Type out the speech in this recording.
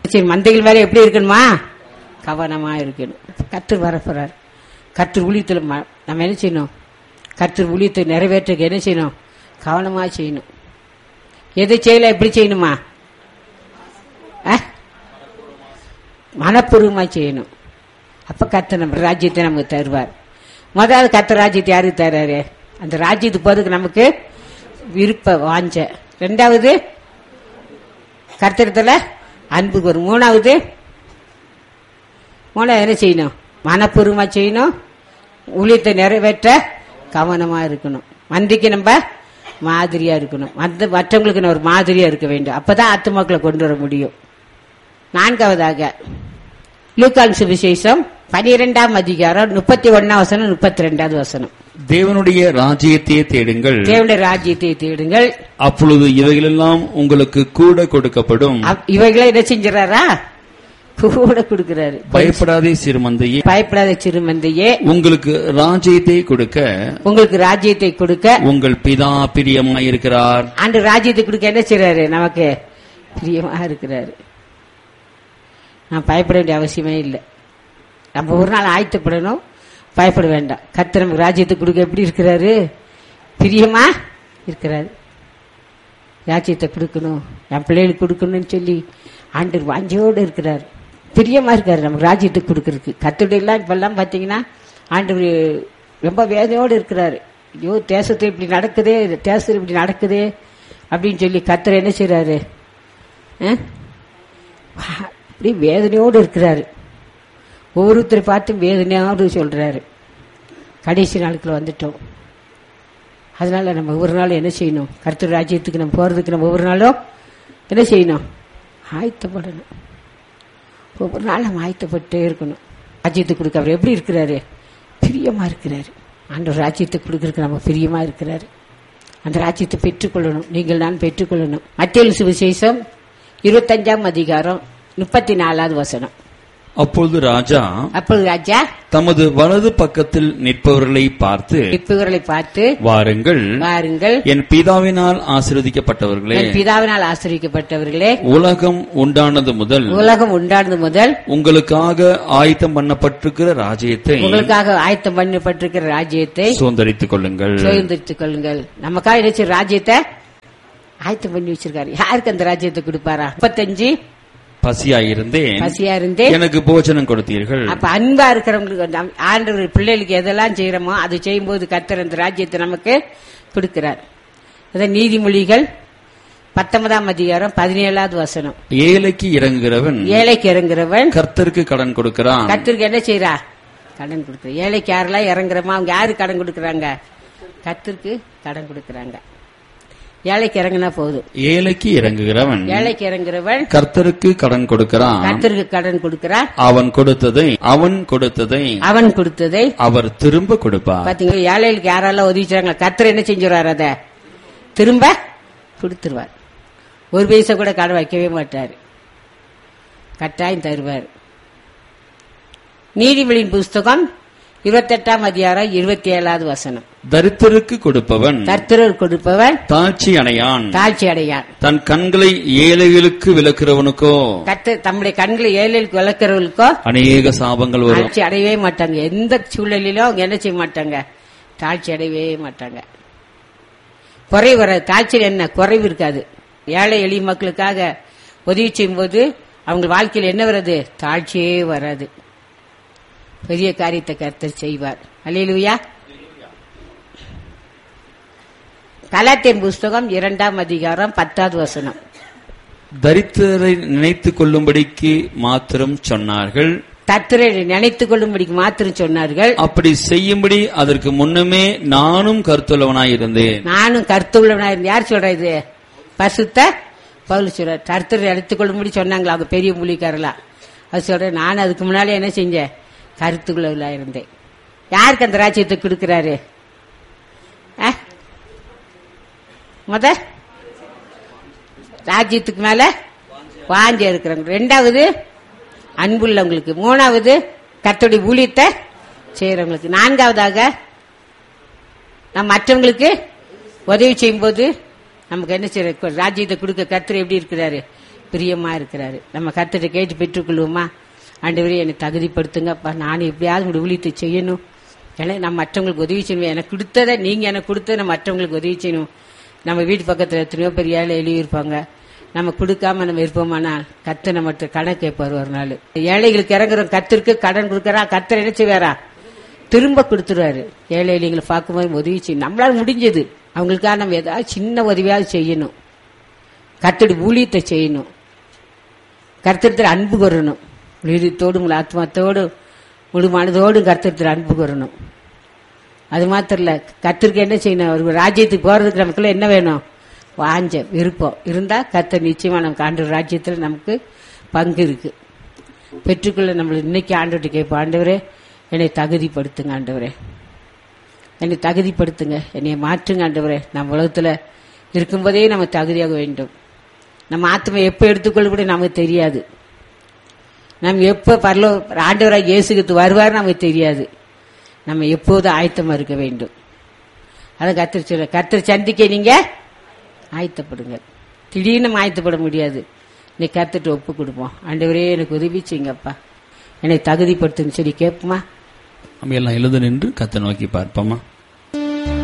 சரி மந்தைகள் மேல எப்படி இருக்கணுமா கவனமா இருக்கணும் கத்தர் வரப்போறார் கத்தர் ஊழியத்தில் ம- நம்ம என்ன செய்யணும் கத்தர் ஊழியத்தை நிறைவேற்றுக்கு என்ன செய்யணும் கவனமா செய்யணும் எதை செய்யல எப்படி செய்யணுமா ஆ? மனப்பூர்வமா செய்யணும் அப்ப கத்தர் நம்ம ராஜ்யத்தை நமக்கு தருவார் முதல்ல கத்தர் ராஜ்யத்தை யாருக்கு தர்றாரு அந்த ராஜ்யத்துக்கு போறதுக்கு நமக்கு விருப்ப வாஞ்ச ரெண்டாவது கர்த்தரத்துல அன்புக்கு வரும் மூணாவது மூணாவது என்ன செய்யணும் மனப்பூர்வமா செய்யணும் ஊழியத்தை நிறைவேற்ற கவனமா இருக்கணும் மந்திக்கு நம்ம மாதிரியா இருக்கணும் மத்த மற்றவங்களுக்கு நம்ம ஒரு மாதிரியா இருக்க வேண்டும் அப்பதான் ஆத்துமாக்களை கொண்டு வர முடியும் நான்காவதாக லூக்கான் சுவிசேஷம் பனிரெண்டாம் அதிகாரம் முப்பத்தி ஒன்னாம் வசனம் முப்பத்தி ரெண்டாவது வசனம் தேவனுடைய ராஜ்யத்தையே தேடுங்கள் தேவனுடைய ராஜ்யத்தை தேடுங்கள் அப்பொழுது இவைகளெல்லாம் உங்களுக்கு கூட கொடுக்கப்படும் அவ்- இவைகளை என்ன செஞ்சாரா கூட கொடுக்கிறாரு பயப்படாதே சிறுமந்தையே பயப்படாத சிறுமந்தையே உங்களுக்கு ராஜ்யத்தை கொடுக்க உங்களுக்கு ராஜ்யத்தை கொடுக்க உங்கள் பிதா பிரியமாயிருக்கிறார் ஆண்டு ராஜ்யத்தை கொடுக்க என்ன செய்றாரு நமக்கு பிரியமா இருக்கிறாரு நான் பயப்பட வேண்டிய அவசியமே இல்லை நம்ம ஒரு நாள் ஆயத்தப்படணும் பயப்பட வேண்டாம் கர்த்தர் நமக்கு ராஜ்யத்தை கொடுக்க எப்படி இருக்கிறாரு பிரியமா இருக்கிறாரு ராஜ்யத்தை கொடுக்கணும் என் பிள்ளைகளுக்கு கொடுக்கணும்னு சொல்லி ஆண்டவர் வாஞ்சையோடு இருக்கிறார் பிரியமா இருக்காரு நமக்கு ராஜ்யத்தை கொடுக்கறதுக்கு கத்துடையெல்லாம் இப்பெல்லாம் பார்த்தீங்கன்னா ஆண்டவர் ரொம்ப வேதனையோடு இருக்கிறாரு ஐயோ தேசத்தில் இப்படி நடக்குதே தேசத்தில் இப்படி நடக்குதே அப்படின்னு சொல்லி கத்தர் என்ன செய்றாரு ஆ? அப்படி வேதனையோடு இருக்கிறாரு ஒவ்வொருத்தரை பார்த்து வேதனையோடு சொல்றாரு கடைசி நாளுக்குள்ள வந்துட்டோம் அதனால நம்ம ஒவ்வொரு நாளும் என்ன செய்யணும் கர்த்தர் ராஜ்யத்துக்கு நம்ம போறதுக்கு நம்ம ஒவ்வொரு நாளும் என்ன செய்யணும் ஆயத்தப்படணும் ஒவ்வொரு நாளும் நம்ம ஆயத்தப்பட்டே இருக்கணும் ராஜ்யத்துக்கு கொடுக்க அவர் எப்படி இருக்கிறாரு பிரியமா இருக்கிறாரு ஆண்டவர் ராஜ்யத்தை கொடுக்கறதுக்கு நம்ம பிரியமா இருக்கிறாரு அந்த ராஜ்யத்தை பெற்றுக்கொள்ளணும் நீங்கள் நான் பெற்றுக்கொள்ளணும் மத்திய சுவிசேஷம் இருபத்தஞ்சாம் அதிகாரம் முப்பத்தி நாலாவது வசனம் அப்பொழுது ராஜா அப்பொழுது ராஜா தமது வலது பக்கத்தில் நிற்பவர்களை பார்த்து இப்புகளை பார்த்து வாருங்கள் வாருங்கள் என் பிதாவினால் ஆசீர்வதிக்கப்பட்டவர்களே என் பிதாவினால் ஆசிரியப்பட்டவர்களே உலகம் உண்டானது முதல் உலகம் உண்டானது முதல் உங்களுக்காக ஆயத்தம் பண்ணப்பட்டிருக்கிற ராஜ்யத்தை உங்களுக்காக ஆயத்தம் பண்ணப்பட்டிருக்கிற ராஜ்யத்தை சுதந்திரித்துக் கொள்ளுங்கள் சுதந்திரித்துக் கொள்ளுங்கள் நமக்காக நினைச்ச ராஜ்யத்தை ஆயத்தம் பண்ணி வச்சிருக்காரு யாருக்கு அந்த ராஜ்யத்தை கொடுப்பாரா முப்பத்தஞ்சு பசியாயிருந்தேன் பசியா இருந்தே எனக்கு போஜனம் கொடுத்தீர்கள் அப்ப அன்பா இருக்கிறவங்களுக்கு நம்- ஆண்டவர் பிள்ளைகளுக்கு எதெல்லாம் செய்யறோமோ அது செய்யும்போது கர்த்தர் அந்த ராஜ்யத்தை நமக்கு கொடுக்கிறார் அதான் நீதிமொழிகள் பத்தொன்பதாம் அதிகாரம் பதினேழாவது வசனம் ஏழைக்கு இறங்குகிறவன் ஏழைக்கு இறங்குறவன் கர்த்தருக்கு கடன் கொடுக்கிறான் கர்த்தருக்கு என்ன செய்யறா கடன் கொடுக்குற ஏழைக்கு யாரெல்லாம் இறங்குறமா அவங்க யாரு கடன் கொடுக்கறாங்க கர்த்தருக்கு கடன் கொடுக்கறாங்க ஏழைக்கு இறங்குனா போதும் ஏழைக்கு இறங்குகிறவன் ஏழைக்கு இறங்குறவன் கர்த்தருக்கு கடன் கொடுக்கிறான் கர்த்தருக்கு கடன் கொடுக்கிறான் அவன் கொடுத்ததை அவன் கொடுத்ததை அவன் கொடுத்ததை அவர் திரும்ப கொடுப்பார் பாத்தீங்களா ஏழைகளுக்கு யாரெல்லாம் உதவி செய்றாங்க கர்த்தர் என்ன செஞ்சுருவார் அத திரும்ப கொடுத்துருவார் ஒரு பைசா கூட கடன் வைக்கவே மாட்டார் கட்டாயம் தருவார் நீதிபதியின் புஸ்தகம் இருபத்தெட்டாம் அதிகாரம் இருபத்தி ஏழாவது வசனம் தரித்திற்கு கொடுப்பவன் கர்த்தர் கொடுப்பவன் தாழ்ச்சி அடையான் தாழ்ச்சி அடையான் தன் கண்களை ஏழைகளுக்கு விளக்குறவனுக்கோ கர்த்தர் தம்முடைய கண்களை ஏழைகளுக்கு விளக்குறவர்களுக்கோ அநேக சாபங்கள் வரும் தாழ்ச்சி அடையவே மாட்டாங்க எந்த சூழ்நிலையிலும் அவங்க என்ன செய்ய மாட்டாங்க தாழ்ச்சி அடையவே மாட்டாங்க குறைவு வராது தாழ்ச்சியில் என்ன குறைவு இருக்காது ஏழை எளிய மக்களுக்காக உதவி செய்யும்போது அவங்க வாழ்க்கையில் என்ன வராது தாழ்ச்சியே வராது பெரிய காரியத்தை கர்த்தர் செய்வார் அல்லேலூயா கலாத்தியன் புஸ்தகம் இரண்டாம் அதிகாரம் பத்தாவது வசனம் தரித்திரரை நினைத்துக் கொள்ளும்படிக்கு மாத்திரம் சொன்னார்கள் தத்திரை நினைத்துக் கொள்ளும்படிக்கு மாத்திரம் சொன்னார்கள் அப்படி செய்யும்படி அதற்கு முன்னமே நானும் கருத்துள்ளவனாயிருந்தேன் நானும் கருத்துள்ளவனா இருந்து யார் சொல்ற இது பசுத்த பவுல் சொல்ற கருத்தர் எடுத்துக் கொள்ளும்படி சொன்னாங்களா அவங்க பெரிய மூலிக்காரலாம் அது சொல்றேன் நான் அதுக்கு முன்னாலே என்ன செஞ்சேன் கருத்துக்குள்ளவளா இருந்தேன் யாருக்கு அந்த ராஜ்யத்தை கொடுக்கிறாரு ஆ? முத ராஜ்யத்துக்கு மேல வாஞ்ச இருக்கிறவங்க ரெண்டாவது அன்புள்ளவங்களுக்கு மூணாவது கர்த்தருடைய ஊழியத்தை செய்யறவங்களுக்கு நான்காவதாக நம்ம மற்றவங்களுக்கு உதவி செய்யும்போது நமக்கு என்ன செய்யற ராஜ்யத்தை கொடுக்க கர்த்தர் எப்படி இருக்கிறாரு பிரியமா இருக்கிறாரு நம்ம கர்த்தரை கேட்டு பெற்றுக்கொள்வோமா ஆண்டவரே என்னை தகுதிப்படுத்துங்கப்பா நான் எப்படியாவது உங்களுடைய ஊழியத்தை செய்யணும் ஏன்னா நான் மற்றவங்களுக்கு உதவி செய்யணும் எனக்கு கொடுத்ததை நீங்க எனக்கு கொடுத்ததை நான் மற்றவங்களுக்கு உதவி செய்யணும் நம்ம வீட்டு பக்கத்துல எத்தனையோ பெரிய ஏழை எழுதியிருப்பாங்க நம்ம கொடுக்காம நம்ம இருப்போமானால் கத்து நம்ம கடன் கேட்பார் ஒரு நாள் ஏழைகளுக்கு இறங்குறோம் கத்திற்கு கடன் கொடுக்கறா கத்தர் என்ன செய்வாரா திரும்ப கொடுத்துருவாரு ஏழை எளியங்களை பார்க்கும்போது உதவி செய்யணும் நம்மளால முடிஞ்சது அவங்களுக்காக நம்ம ஏதாவது சின்ன உதவியாவது செய்யணும் கத்தடி ஊழியத்தை செய்யணும் கர்த்தத்தில் அன்பு கூறணும் உயிரத்தோடு உங்கள் ஆத்மாத்தோடு முழு மனதோடு கர்த்தத்தில் அன்பு கூறணும் அது மாத்திரம் இல்ல கத்திற்கு என்ன செய்யணும் ஒரு ராஜ்யத்துக்கு போறதுக்கு நமக்குள்ள என்ன வேணும் வாஞ்ச விருப்பம் இருந்தா கர்த்தர் நிச்சயமா நமக்கு ஆண்டு ராஜ்யத்துல நமக்கு பங்கு இருக்கு பெற்றுக்கொள்ள நம்மள இன்னைக்கு ஆண்டவர்கிட்ட கேட்போம் ஆண்டவரே என்னை தகுதிப்படுத்துங்க ஆண்டவரே என்னை தகுதிப்படுத்துங்க என்னை மாற்றுங்க ஆண்டவரே நம்ம உலகத்துல இருக்கும்போதே நம்ம தகுதியாக வேண்டும் நம்ம ஆத்மா எப்ப எடுத்துக்கொள்ள கூட நமக்கு தெரியாது நம்ம எப்ப பரலோ ஆண்டவராக இயேசுக்கு வருவார் நமக்கு தெரியாது நம்ம எப்போதும் ஆயத்தமா இருக்க வேண்டும் அதை கத்திரி சொல்ல கத்திரி சந்திக்க நீங்க ஆயத்தப்படுங்க திடீர்னு நம்ம ஆயத்தப்பட முடியாது நீ கத்துட்டு ஒப்பு கொடுப்போம் ஆண்டவரே எனக்கு உதவி செய்யுங்கப்பா என்னை தகுதிப்படுத்துன்னு சொல்லி கேட்போமா நம்ம எல்லாம் எழுத நின்று கத்தை நோக்கி பார்ப்போமா